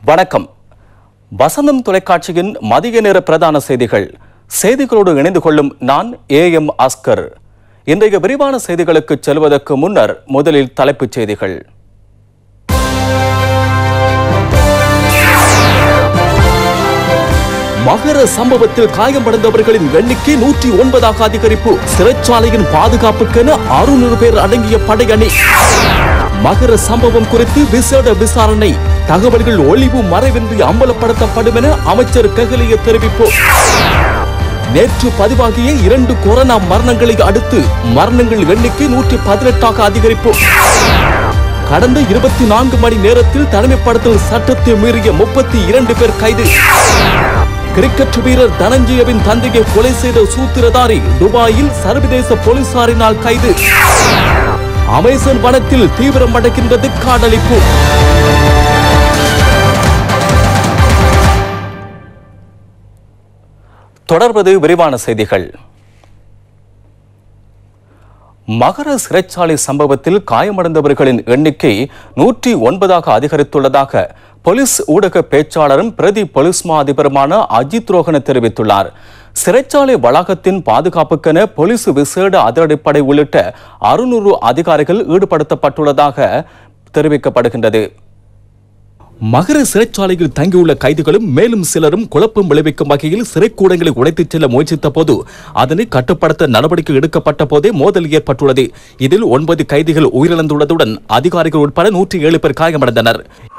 வணக்கம் வசந்தம் தொலைக்காட்சியின் மதிய நேர பிரதான செய்திகள் செய்திகளோடு இணைந்து கொள்ளும் நான் ஏ எம் அஸ்கர் இன்றைய விரிவான செய்திகளுக்கு செல்வதற்கு முன்னர் முதலில் தலைப்புச் செய்திகள் மகர சம்பவத்தில் காயமடைந்தவர்களின் எண்ணிக்கை நூற்றி ஒன்பதாக அதிகரிப்பு சிறைச்சாலையின் பாதுகாப்புக்கென அறுநூறு பேர் அடங்கிய படையணி மகர சம்பவம் குறித்து விசேட விசாரணை தகவல்கள் ஒளிவு மறைவின்றி அம்பலப்படுத்தப்படும் என அமைச்சர் கெகலிய தெரிவிப்பு நேற்று பதிவாகிய இரண்டு கொரோனா மரணங்களை அடுத்து மரணங்கள் எண்ணிக்கை நூற்றி பதினெட்டாக அதிகரிப்பு கடந்த இருபத்தி நான்கு மணி நேரத்தில் தனிமைப்படுத்தல் சட்டத்தை மீறிய முப்பத்தி இரண்டு பேர் கைது கிரிக்கெட் வீரர் தனஞ்சயவின் தந்தையை கொலை செய்த சூத்திரதாரி துபாயில் சர்வதேச போலீசாரினால் கைது அமேசான் வனத்தில் தீவிரம் அடைகின்றது காடழிப்பு தொடர்வது விரிவான செய்திகள் மகர சிறைச்சாலை சம்பவத்தில் காயமடைந்தவர்களின் எண்ணிக்கை நூற்றி ஒன்பதாக அதிகரித்துள்ளதாக போலீஸ் ஊடக பேச்சாளரும் பிரதி போலீஸ் மா அதிபருமான அஜித் ரோஹன தெரிவித்துள்ளார் சிறைச்சாலை வளாகத்தின் பாதுகாப்புக்கென போலீஸ் விசேட அதிரடிப்படை உள்ளிட்ட அறுநூறு அதிகாரிகள் ஈடுபடுத்தப்பட்டுள்ளதாக தெரிவிக்கப்படுகின்றது மகர சிறைச்சாலையில் தங்கியுள்ள கைதிகளும் மேலும் சிலரும் குழப்பம் விளைவிக்கும் வகையில் சிறைக்கூடங்களை உடைத்துச் செல்ல முயற்சித்த போது அதனை கட்டுப்படுத்த நடவடிக்கை எடுக்கப்பட்ட போதே மோதல் ஏற்பட்டுள்ளது இதில் ஒன்பது கைதிகள் உயிரிழந்துள்ளதுடன் அதிகாரிகள் உட்பட நூற்றி ஏழு பேர் காயமடைந்தனர்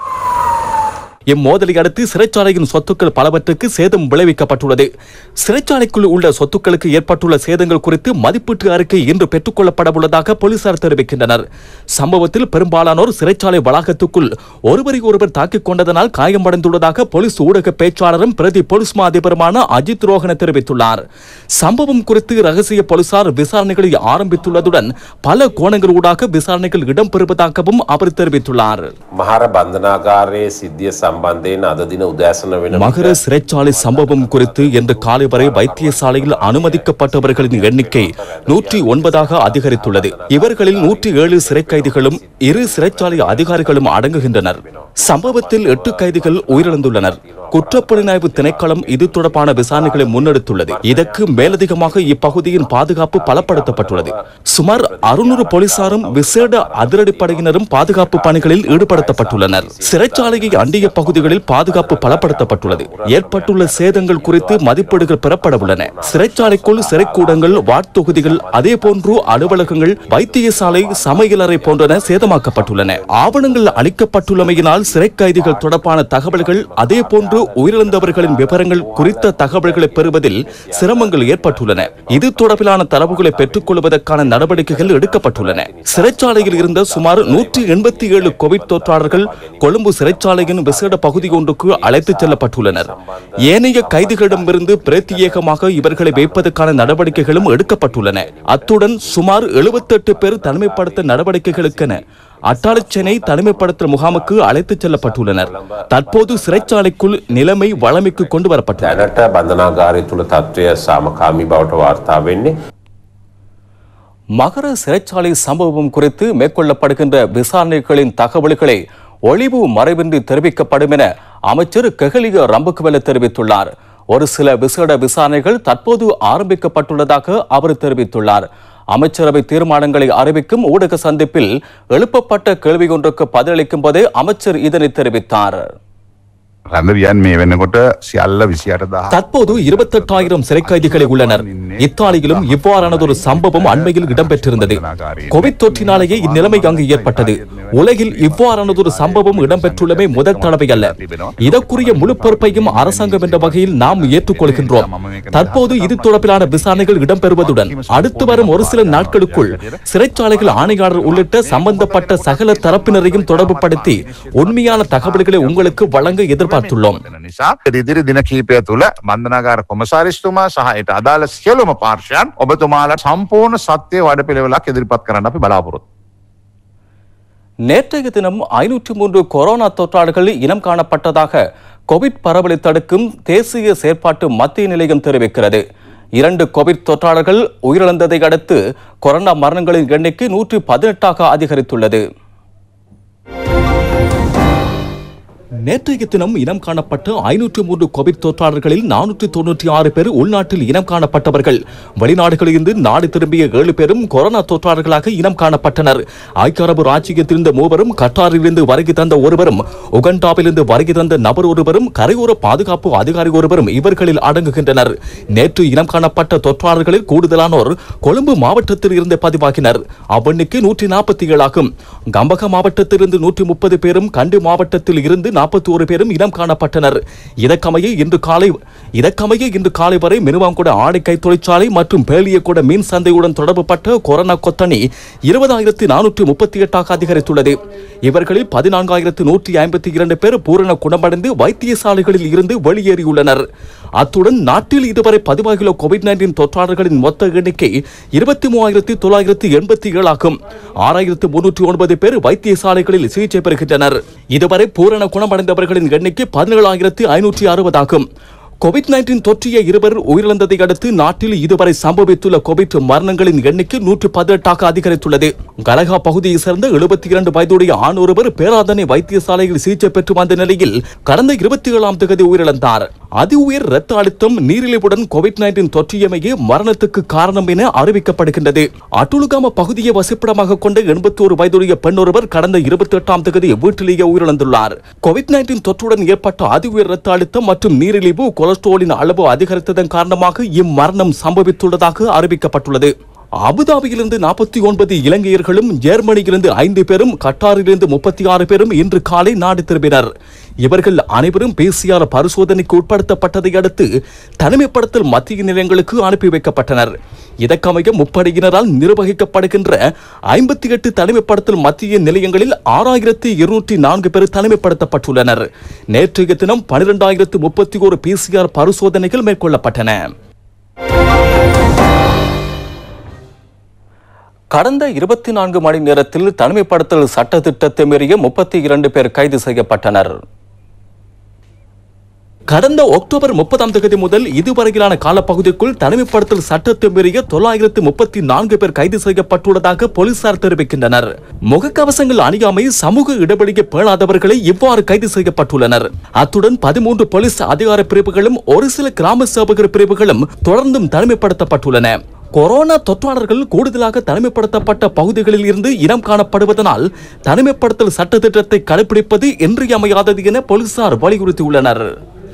இம்மோதலை அடுத்து சிறைச்சாலையின் சொத்துக்கள் பலவற்றுக்கு சேதம் விளைவிக்கப்பட்டுள்ளது சிறைச்சாலைக்குள் உள்ள சொத்துக்களுக்கு ஏற்பட்டுள்ள சேதங்கள் குறித்து மதிப்பீட்டு அறிக்கை இன்று பெற்றுக்கொள்ளப்பட உள்ளதாக போலீசார் தெரிவிக்கின்றனர் சம்பவத்தில் பெரும்பாலானோர் சிறைச்சாலை வளாகத்துக்குள் ஒருவரை ஒருவர் தாக்கிக் கொண்டதனால் காயமடைந்துள்ளதாக போலீஸ் ஊடக பேச்சாளரும் பிரதி போலீஸ் மா அதிபருமான அஜித் ரோஹன தெரிவித்துள்ளார் சம்பவம் குறித்து ரகசிய போலீசார் விசாரணைகளை ஆரம்பித்துள்ளதுடன் பல கோணங்களூடாக விசாரணைகள் இடம்பெறுவதாகவும் அவர் தெரிவித்துள்ளார் මහර බන්ධනාකාරයේ සිද්ධිය සම්බන්ධයෙන් අද දින උදෑසන වෙන மகர சிறைச்சாலை சம்பவம் குறித்து இன்று காலை வரை வைத்தியசாலையில் அனுமதிக்கப்பட்டவர்களின் எண்ணிக்கை நூற்றி ஒன்பதாக அதிகரித்துள்ளது இவர்களில் நூற்றி ஏழு சிறை கைதிகளும் இரு சிறைச்சாலை அதிகாரிகளும் அடங்குகின்றனர் சம்பவத்தில் எட்டு கைதிகள் உயிரிழந்துள்ளனர் குற்றப்புலனாய்வு திணைக்களம் இது தொடர்பான விசாரணைகளை முன்னெடுத்துள்ளது இதற்கு மேலதிகமாக இப்பகுதியின் பாதுகாப்பு பலப்படுத்தப்பட்டுள்ளது சுமார் அறுநூறு போலீசாரும் விசேட அதிரடிப்படையினரும் பாதுகாப்பு பணிகளில் ஈடுபடுத்தப்பட்டுள்ளனர் சிறைச்சாலையை அண்டிய பகுதிகளில் பாதுகாப்பு பலப்படுத்தப்பட்டுள்ளது ஏற்பட்டுள்ள சேதங்கள் குறித்து மதிப்பீடுகள் பெறப்பட உள்ளன சிறைச்சாலைக்குள் சிறைக்கூடங்கள் வார்த்தொகுதிகள் அதே போன்று அலுவலகங்கள் வைத்தியசாலை சமையலறை போன்றன சேதமாக்கப்பட்டுள்ளன ஆவணங்கள் அளிக்கப்பட்டுள்ளமையினால் சிறை கைதிகள் தொடர்பான தகவல்கள் அதே போன்று உயிரிழந்தவர்களின் விவரங்கள் குறித்த தகவல்களை பெறுவதில் சிரமங்கள் ஏற்பட்டுள்ளன இது தொடர்பிலான தரவுகளை பெற்றுக் கொள்வதற்கான நடவடிக்கைகள் எடுக்கப்பட்டுள்ளன சிறைச்சாலையில் இருந்த சுமார் நூற்றி எண்பத்தி ஏழு கோவிட் தொற்றாளர்கள் கொழும்பு சிறைச்சாலையின் விசேட பகுதி ஒன்றுக்கு அழைத்துச் செல்லப்பட்டுள்ளனர் ஏனைய கைதிகளிடமிருந்து பிரத்யேகமாக இவர்களை வைப்பதற்கான நடவடிக்கைகளும் எடுக்கப்பட்டுள்ளன அத்துடன் சுமார் 78 பேர் தனிமைப்படுத்த நடவடிக்கைகளுக்கென அட்டாளச்சேனை தனிமைப்படுத்தல் முகாமுக்கு அழைத்துச் செல்லப்பட்டுள்ளனர் தற்போது சிறைச்சாலைக்குள் நிலைமை வளமைக்கு கொண்டு வரப்பட்டுள்ளது දැනට බන්ධනාගාරය තුළ තත්ත්වය සාමකාමී බවට වාර්තා වෙන්නේ மகர சிறைச்சாலை சம்பவம் குறித்து மேற்கொள்ளப்படுகின்ற விசாரணைகளின் தகவல்களை ஒளிவு மறைவின்றி தெரிவிக்கப்படும் என அமைச்சர் கெகலிய ரம்புக்குவெல தெரிவித்துள்ளார் ஒரு சில விசேட விசாரணைகள் தற்போது ஆரம்பிக்கப்பட்டுள்ளதாக அவர் தெரிவித்துள்ளார் அமைச்சரவை தீர்மானங்களை அறிவிக்கும் ஊடக சந்திப்பில் எழுப்பப்பட்ட கேள்வி ஒன்றுக்கு பதிலளிக்கும் போதே அமைச்சர் இதனை தெரிவித்தார் රැඳවියන් මේ වෙනකොට සියල්ල විසියට දහ தற்போது இருபத்தெட்டாயிரம் சிறை கைதிகளை உள்ளனர் இத்தாலியிலும் இவ்வாறானதொரு சம்பவம் அண்மையில் இடம்பெற்றிருந்தது கோவிட் தொற்றினாலேயே இந்நிலைமை அங்கு ஏற்பட்டது உலகில் இவ்வாறானதொரு சம்பவம் இடம்பெற்றுள்ளமை முதல் தடவை அல்ல இதற்குரிய முழு பொறுப்பையும் அரசாங்கம் என்ற வகையில் நாம் ஏற்றுக்கொள்கின்றோம் தற்போது இது தொடர்பிலான விசாரணைகள் இடம்பெறுவதுடன் அடுத்து வரும் ஒரு சில நாட்களுக்குள் சிறைச்சாலைகள் ஆணையாளர் உள்ளிட்ட சம்பந்தப்பட்ட சகல தரப்பினரையும் தொடர்புபடுத்தி உண்மையான தகவல்களை உங்களுக்கு வழங்க எதிர்பார்த்துள்ளோம் වෙන නිසා ඉදිරි දින කීපය තුළ බන්ධනාගාර කොමසාරිස්තුමා සහ ඊට අදාළ සියලුම පාර්ශයන් ඔබතුමාලා සම්පූර්ණ සත්‍යය වඩ පිළිවෙලක් ඉදිරිපත් කරන්න අපි බලාපොරොත්තු நேற்றைய தினம் ஐநூற்றி மூன்று கொரோனா தொற்றாளர்கள் இனம் காணப்பட்டதாக கோவிட் பரவலை தடுக்கும் தேசிய செயற்பாட்டு மத்திய நிலையம் தெரிவிக்கிறது இரண்டு கோவிட் தொற்றாளர்கள் உயிரிழந்ததை அடுத்து கொரோனா மரணங்களின் எண்ணிக்கை நூற்றி பதினெட்டாக அதிகரித்துள்ளது நேற்றைய தினம் இனம் காணப்பட்ட ஐநூற்று மூன்று கோவிட் தொற்றாளர்களில் நானூற்று தொன்னூற்றி ஆறு பேர் உள்நாட்டில் இனம் காணப்பட்டவர்கள் வெளிநாடுகளிலிருந்து நாடு திரும்பிய ஏழு பேரும் கொரோனா தொற்றாளர்களாக இனம் காணப்பட்டனர் ஐக்கிய அரபு ராஜ்யத்திலிருந்த மூவரும் கட்டாரிலிருந்து வருகை தந்த ஒருவரும் உகண்டாவிலிருந்து வருகை தந்த நபர் ஒருவரும் கரையோர பாதுகாப்பு அதிகாரி ஒருவரும் இவர்களில் அடங்குகின்றனர் நேற்று இனம் காணப்பட்ட தொற்றாளர்களில் கூடுதலானோர் கொழும்பு மாவட்டத்தில் இருந்து பதிவாகினர் அவ்வெண்ணிக்கை நூற்றி நாற்பத்தி ஏழாகும் கம்பக மாவட்டத்திலிருந்து நூற்றி முப்பது பேரும் கண்டு மாவட்டத்தில் இருந்து நாற்பத்தி ஒரு பேரும் இனம் காணப்பட்டனர் இதற்கமைய இன்று காலை இதற்கமைய இன்று காலை வரை மினுவாங்குட ஆடைக்கை தொழிற்சாலை மற்றும் பேலியகுட மீன் சந்தையுடன் தொடர்புபட்ட கொரோனா கொத்தணி இருபதாயிரத்தி நானூற்றி முப்பத்தி எட்டாக அதிகரித்துள்ளது இவர்களில் பதினான்காயிரத்து நூற்றி ஐம்பத்தி இரண்டு பேர் பூரண குணமடைந்து வைத்தியசாலைகளில் இருந்து வெளியேறியுள்ளனர் அத்துடன் நாட்டில் இதுவரை பதிவாகியுள்ள கோவிட் நைன்டீன் தொற்றாளர்களின் மொத்த எண்ணிக்கை இருபத்தி மூவாயிரத்தி தொள்ளாயிரத்தி எண்பத்தி ஏழாகும் ஆறாயிரத்து முன்னூற்றி ஒன்பது பேர் வைத்தியசாலைகளில் சிகிச்சை பெறுகின்றனர் இதுவரை பூரண குணமடைந்தவர்களின் எண்ணிக்கை பதினேழாயிரத்தி ஐநூற்றி அறுபதாகும் கோவிட் நைன்டீன் தொற்றிய இருவர் உயிரிழந்ததை அடுத்து நாட்டில் இதுவரை சம்பவித்துள்ள கோவிட் மரணங்களின் எண்ணிக்கை நூற்று பதினெட்டாக அதிகரித்துள்ளது கலகா பகுதியை சேர்ந்த எழுபத்தி இரண்டு வயதுடைய ஆண் ஒருவர் பேராதனை வைத்தியசாலையில் சிகிச்சை பெற்று வந்த நிலையில் கடந்த இருபத்தி ஏழாம் தேதி உயிரிழந்தார் அதி உயர் இரத்த அழுத்தம் நீரிழிவுடன் கோவிட் நைன்டீன் தொற்றியமையே மரணத்துக்கு காரணம் என அறிவிக்கப்படுகின்றது அட்டுலுகாம பகுதியை வசிப்பிடமாக கொண்ட எண்பத்தி ஒரு வயதுடைய பெண் ஒருவர் கடந்த இருபத்தி எட்டாம் தேதி வீட்டிலேயே உயிரிழந்துள்ளார் கோவிட் நைன்டீன் தொற்றுடன் ஏற்பட்ட அதி உயர் இரத்த அழுத்தம் மற்றும் நீரிழிவு கொலஸ்ட்ரோலின் அளவு அதிகரித்ததன் காரணமாக இம்மரணம் சம்பவித்துள்ளதாக அறிவிக்கப்பட்டுள்ளது அபுதாபியிலிருந்து நாற்பத்தி ஒன்பது இலங்கையர்களும் ஜெர்மனியிலிருந்து ஐந்து பேரும் கட்டாரிலிருந்து முப்பத்தி ஆறு பேரும் இன்று காலை நாடு திரும்பினர் இவர்கள் அனைவரும் பிசிஆர் பரிசோதனைக்கு உட்படுத்தப்பட்டதை அடுத்து தனிமைப்படுத்தல் மத்திய நிலையங்களுக்கு அனுப்பி வைக்கப்பட்டனர் இதற்கமைய முப்படையினரால் நிர்வகிக்கப்படுகின்ற ஐம்பத்தி எட்டு தனிமைப்படுத்தல் மத்திய நிலையங்களில் ஆறாயிரத்தி இருநூற்றி நான்கு பேர் தனிமைப்படுத்தப்பட்டுள்ளனர் நேற்றைய தினம் பனிரெண்டாயிரத்து முப்பத்தி ஒரு பிசிஆர் பரிசோதனைகள் மேற்கொள்ளப்பட்டன கடந்த இருபத்தி நான்கு மணி நேரத்தில் தனிமைப்படுத்தல் சட்ட திட்டத்தை மீறிய முப்பத்தி இரண்டு பேர் கைது செய்யப்பட்டனர் கடந்த அக்டோபர் முப்பதாம் தேதி முதல் இதுவரையிலான காலப்பகுதிக்குள் தனிமைப்படுத்தல் சட்டத்தை மீறிய தொள்ளாயிரத்து முப்பத்தி நான்கு பேர் கைது செய்யப்பட்டுள்ளதாக போலீசார் தெரிவிக்கின்றனர் முகக்கவசங்கள் அணியாமை சமூக இடைவெளியை பேணாதவர்களை இவ்வாறு கைது செய்யப்பட்டுள்ளனர் அத்துடன் பதிமூன்று போலீஸ் அதிகார பிரிவுகளும் ஒரு சில கிராம சேவகர் பிரிவுகளும் தொடர்ந்தும் தனிமைப்படுத்தப்பட்டுள்ளன கொரோனா தொற்றாளர்கள் கூடுதலாக தனிமைப்படுத்தப்பட்ட பகுதிகளில் இருந்து இனம் காணப்படுவதனால் தனிமைப்படுத்தல் சட்ட திட்டத்தை கடைபிடிப்பது இன்றியமையாதது என போலீசார் வலியுறுத்தியுள்ளனர்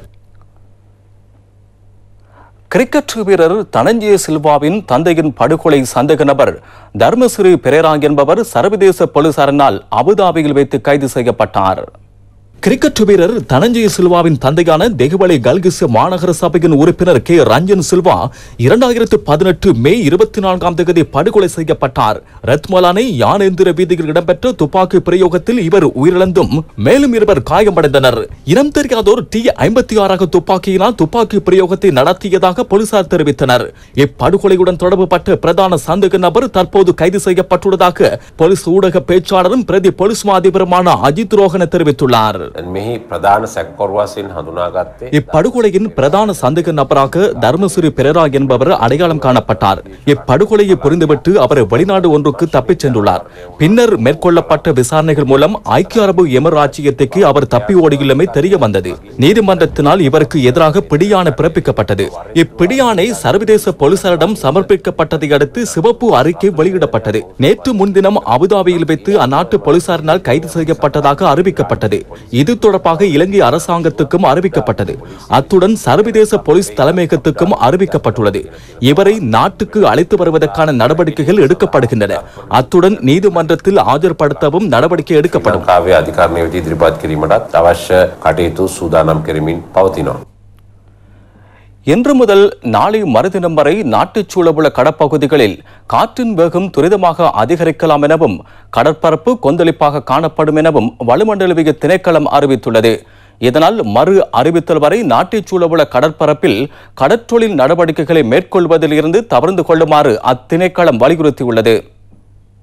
கிரிக்கெட் வீரர் தனஞ்சய சில்வாவின் தந்தையின் படுகொலை சந்தேக நபர் தர்மசிறி பெரேரா என்பவர் சர்வதேச போலீசாரினால் அபுதாபியில் வைத்து கைது செய்யப்பட்டார் கிரிக்கெட் வீரர் தனஞ்சய சில்வாவின் தந்தையான தெகுவலை கல்கிஸ் மாநகர சபையின் உறுப்பினர் கே ரஞ்சன் சில்வா இரண்டாயிரத்து பதினெட்டு மே இருபத்தி நான்காம் தேதி படுகொலை செய்யப்பட்டார் ரத்மலானை யானேந்திர வீதியில் இடம்பெற்ற துப்பாக்கி பிரயோகத்தில் இவர் உயிரிழந்தும் மேலும் இருவர் காயமடைந்தனர் இனம் தெரியாதோர் டி ஐம்பத்தி ஆறாக துப்பாக்கியினால் துப்பாக்கி பிரயோகத்தை நடத்தியதாக போலீசார் தெரிவித்தனர் இப்படுகொலையுடன் தொடர்புபட்ட பிரதான சந்தேக நபர் தற்போது கைது செய்யப்பட்டுள்ளதாக போலீஸ் ஊடக பேச்சாளரும் பிரதி போலீஸ் மா அதிபருமான அஜித் ரோஹன தெரிவித்துள்ளார் මෙහි ප්‍රධාන සැක්කොරුවසින් හඳුනාගත්තේ இப்படுகொலையின் பிரதான சந்தேக நபராக தர்மசிறி பெரரா என்பவர் அடையாளம் காணப்பட்டார் இப்படுகொலையை புரிந்துவிட்டு அவர் வெளிநாடு ஒன்றுக்கு தப்பிச் சென்றுள்ளார் பின்னர் மேற்கொள்ளப்பட்ட விசாரணைகள் மூலம் ஐக்கிய அரபு எமராட்சியத்துக்கு அவர் தப்பி ஓடியுள்ளமை தெரிய வந்தது நீதிமன்றத்தினால் இவருக்கு எதிராக பிடியாணை பிறப்பிக்கப்பட்டது இப்பிடியாணை சர்வதேச போலீசாரிடம் சமர்ப்பிக்கப்பட்டதை அடுத்து சிவப்பு அறிக்கை வெளியிடப்பட்டது நேற்று முன்தினம் அபுதாபியில் வைத்து அந்நாட்டு போலீசாரினால் கைது செய்யப்பட்டதாக அறிவிக்கப்பட்டது இது தொடர்பாக இலங்கை அரசாங்கத்துக்கும் அறிவிக்கப்பட்டது அத்துடன் சர்வதேச போலீஸ் தலைமையகத்துக்கும் அறிவிக்கப்பட்டுள்ளது இவரை நாட்டுக்கு அழைத்து வருவதற்கான நடவடிக்கைகள் எடுக்கப்படுகின்றன அத்துடன் நீதிமன்றத்தில் ஆஜர்படுத்தவும் நடவடிக்கை எடுக்கப்படும் ලංකාවේ අධිකරණය වෙත ඉදිරිපත් කිරීමටත් අවශ්‍ය කටයුතු සූදානම් කරමින් පවතිනවා. இன்று முதல் நாளை மறுதினம் வரை நாட்டுச் சூழவுள்ள கடற்பகுதிகளில் காற்றின் வேகம் துரிதமாக அதிகரிக்கலாம் எனவும் கடற்பரப்பு கொந்தளிப்பாக காணப்படும் எனவும் வளிமண்டலவிய திணைக்களம் அறிவித்துள்ளது இதனால் மறு அறிவித்தல் வரை நாட்டைச் சூழவுள்ள கடற்பரப்பில் கடற்றொழில் நடவடிக்கைகளை மேற்கொள்வதில் இருந்து தவிர்த்து கொள்ளுமாறு அத்திணைக்களம் வலியுறுத்தியுள்ளது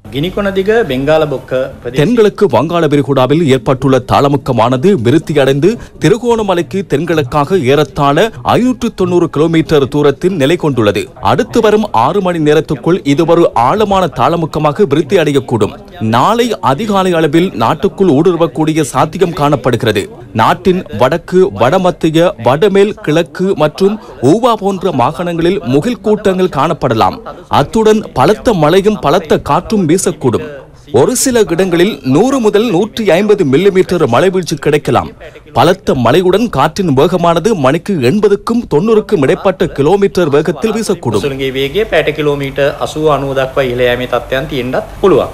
ගිනිකොනදිග බෙංගාල බොක්ක ප්‍රදේශ தென்கிழக்கு வங்காள விரிகுடாவில் ஏற்பட்டுள்ள தாளமுக்கமானது விருத்தியடைந்து திருகோணமலைக்கு தென்கிழக்காக ஏறத்தாழ ஐநூற்று தொண்ணூறு கிலோமீட்டர் தூரத்தில் நிலை கொண்டுள்ளது அடுத்து வரும் ஆறு மணி நேரத்துக்குள் இது ஒரு ஆழமான தாளமுக்கமாக விருத்தியடையக்கூடும் நாளை அதிகாலை அளவில் நாட்டுக்குள் ஊடுருவக்கூடிய சாத்தியம் காணப்படுகிறது நாட்டின் வடக்கு வடமத்திய வடமேல் கிழக்கு மற்றும் ஊவா போன்ற மாகாணங்களில் முகில் கூட்டங்கள் காணப்படலாம் அத்துடன் பலத்த மழையும் பலத்த காற்றும் வீசக்கூடும் ஒரு சில இடங்களில் நூறு முதல் நூற்றி ஐம்பது மில்லிமீட்டர் மழை வீழ்ச்சி கிடைக்கலாம் பலத்த மழையுடன் காற்றின் வேகமானது மணிக்கு எண்பதுக்கும் தொண்ணூறுக்கும் இடைப்பட்ட கிலோமீட்டர் வேகத்தில் வீசக்கூடும் සුළගේ වේගේ පැට කිලෝමීට අසු අනුව දක්වා ඉහළයාමේ තත්ත්වයන් තියෙන්ටත් පුළුවන්.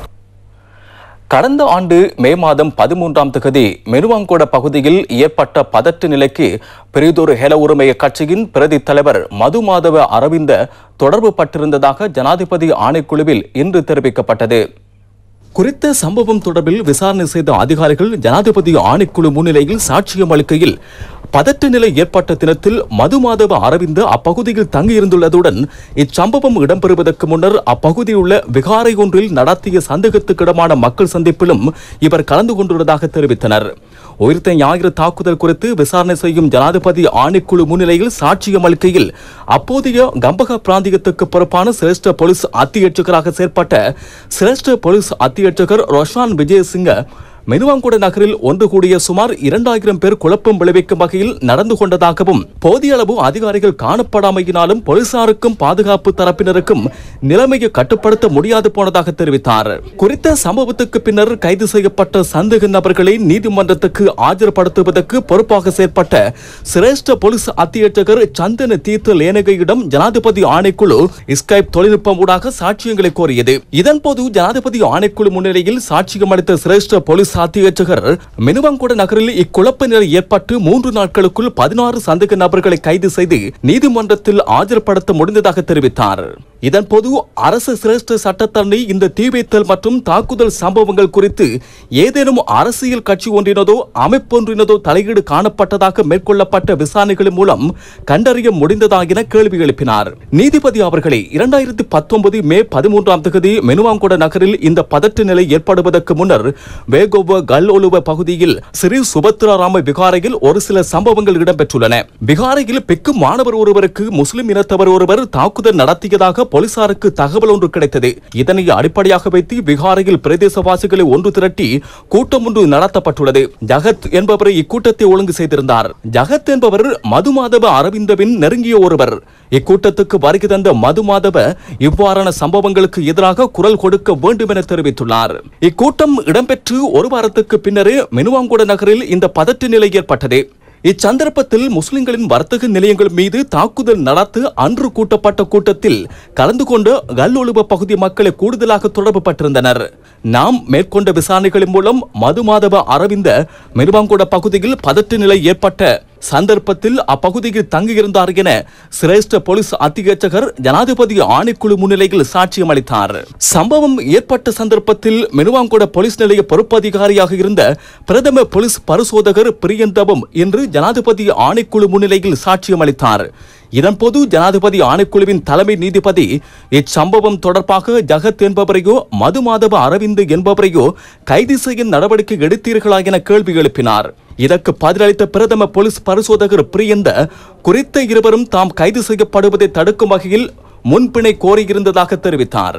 கடந்த ஆண்டு மே மாதம் பதிமூன்றாம் தேதி மெனுவாங்கோட பகுதியில் ஏற்பட்ட பதற்ற நிலைக்கு பெரிதொரு ஹெல உரிமைய கட்சியின் பிரதி தலைவர் மது மாதவ அரவிந்த தொடர்பு பட்டிருந்ததாக ஜனாதிபதி ஆணைக்குழுவில் இன்று தெரிவிக்கப்பட்டது குறித்த சம்பவம் தொடர்பில் விசாரணை செய்த அதிகாரிகள் ஜனாதிபதி ஆணைக்குழு முன்னிலையில் சாட்சியம் அளிக்கையில் பதட்ட நிலை ஏற்பட்ட தினத்தில் மதுமாதவ அரவிந்த் அப்பகுதியில் தங்கியிருந்துள்ளதுடன் இச்சம்பவம் இடம்பெறுவதற்கு முன்னர் அப்பகுதியில் உள்ள விகாரை ஒன்றில் நடத்திய சந்தேகத்துக்கிடமான மக்கள் சந்திப்பிலும் இவர் கலந்து கொண்டுள்ளதாக தெரிவித்தனர் உயிர்த்த ஞாயிறு தாக்குதல் குறித்து விசாரணை செய்யும் ஜனாதிபதி ஆணைக்குழு முன்னிலையில் சாட்சியம் அளிக்கையில் அப்போதைய கம்பக பிராந்தியத்துக்கு பொறுப்பான சிரேஷ்ட போலீஸ் அத்தியட்சகராக செயற்பட்ட சிரேஷ்ட போலீஸ் அத்தியட்சகர் ரோஷான் விஜயசிங்க மெனுவாங்குட நகரில் ஒன்று கூடிய சுமார் இரண்டாயிரம் பேர் குழப்பம் விளைவிக்கும் வகையில் நடந்து கொண்டதாகவும் போதிய அளவு அதிகாரிகள் காணப்படாமையினாலும் போலீசாருக்கும் பாதுகாப்பு தரப்பினருக்கும் நிலைமையை கட்டுப்படுத்த முடியாது போனதாக தெரிவித்தார் குறித்த சம்பவத்துக்கு பின்னர் கைது செய்யப்பட்ட சந்தேக நபர்களை நீதிமன்றத்துக்கு ஆஜர்படுத்துவதற்கு பொறுப்பாக செயற்பட்ட சிரேஷ்ட போலீஸ் அத்தியட்சகர் சந்தன தீர்த்த லேனகையிடம் ஜனாதிபதி ஆணைக்குழு ஸ்கைப் தொழில்நுட்பம் ஊடாக சாட்சியங்களை கோரியது இதன்போது ஜனாதிபதி ஆணைக்குழு முன்னிலையில் சாட்சியம் அளித்த சிரேஷ்ட போலீஸ் அத்தியட்சகர் மெனுவங்குட நகரில் இக்குழப்ப நிலை ஏற்பட்டு மூன்று நாட்களுக்குள் பதினாறு சந்தேக நபர்களை கைது செய்து நீதிமன்றத்தில் ஆஜர்படுத்த முடிந்ததாக தெரிவித்தார் இதன்போது அரசு சிரேஷ்ட சட்டத்தரணி இந்த தீ வைத்தல் மற்றும் தாக்குதல் சம்பவங்கள் குறித்து ஏதேனும் அரசியல் கட்சி ஒன்றினதோ அமைப்பொன்றினதோ தலையீடு காணப்பட்டதாக மேற்கொள்ளப்பட்ட விசாரணைகளின் மூலம் கண்டறிய முடிந்ததா என கேள்வி எழுப்பினார் நீதிபதி அவர்களே இரண்டாயிரத்தி பத்தொன்பது மே பதிமூன்றாம் தேதி மெனுவாங்குட நகரில் இந்த பதற்ற நிலை ஏற்படுவதற்கு முன்னர் வேகோவ கல்லொலுவ பகுதியில் ஸ்ரீ சுபத்ராராம விகாரையில் ஒரு சில சம்பவங்கள் இடம்பெற்றுள்ளன விகாரையில் பெக்கும் மாணவர் ஒருவருக்கு முஸ்லிம் இனத்தவர் ஒருவர் தாக்குதல் நடத்தியதாக போலீசாருக்கு தகவல் ஒன்று கிடைத்தது இதனை அடிப்படையாக வைத்து விகாரையில் பிரதேசவாசிகளை ஒன்று திரட்டி கூட்டம் ஒன்று நடத்தப்பட்டுள்ளது ஜகத் என்பவரை இக்கூட்டத்தை ஒழுங்கு செய்திருந்தார் ஜகத் என்பவர் மதுமாதவ அரவிந்தவின் நெருங்கிய ஒருவர் இக்கூட்டத்துக்கு வருகை தந்த மதுமாதவ இவ்வாறான சம்பவங்களுக்கு எதிராக குரல் கொடுக்க வேண்டும் என தெரிவித்துள்ளார் இக்கூட்டம் இடம்பெற்று ஒரு வாரத்துக்கு பின்னரே மெனுவாங்குட நகரில் இந்த பதற்ற நிலை ஏற்பட்டது இச்சந்தர்ப்பத்தில் முஸ்லிம்களின் வர்த்தக நிலையங்கள் மீது தாக்குதல் நடத்த அன்று கூட்டப்பட்ட கூட்டத்தில் கலந்து கொண்ட கல்லொழுவ பகுதி மக்களை கூடுதலாக தொடர்பு பட்டிருந்தனர் நாம் மேற்கொண்ட விசாரணைகளின் மூலம் மதுமாதவ அரவிந்த மெருவாங்குட பகுதியில் பதற்ற நிலை ஏற்பட்ட சந்தர்ப்பத்தில் அப்பகுதியில் தங்கியிருந்தார் என சிரேஷ்ட போலீஸ் அத்தியட்சகர் ஜனாதிபதி ஆணைக்குழு முன்னிலையில் சாட்சியம் அளித்தார் சம்பவம் ஏற்பட்ட சந்தர்ப்பத்தில் மெனுவாங்குட போலீஸ் நிலைய பொறுப்பதிகாரியாக இருந்த பிரதம போலீஸ் பரிசோதகர் பிரியந்தவம் என்று ஜனாதிபதி ஆணைக்குழு முன்னிலையில் சாட்சியம் அளித்தார் இதன்போது ஜனாதிபதி ஆணைக்குழுவின் தலைமை நீதிபதி இச்சம்பவம் தொடர்பாக ஜகத் என்பவரையோ மதுமாதவ அரவிந்த் என்பவரையோ கைது செய்ய நடவடிக்கை எடுத்தீர்களா என கேள்வி எழுப்பினார் இதற்கு பதிலளித்த பிரதம போலீஸ் பரிசோதகர் பிரியந்த குறித்த இருவரும் தாம் கைது செய்யப்படுவதை தடுக்கும் வகையில் முன்பிணை கோரியிருந்ததாக தெரிவித்தார்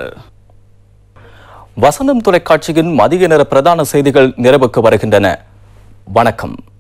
வசந்தம் தொலைக்காட்சியின் மதிய நேர பிரதான செய்திகள் நிறைவுக்கு வருகின்றன வணக்கம்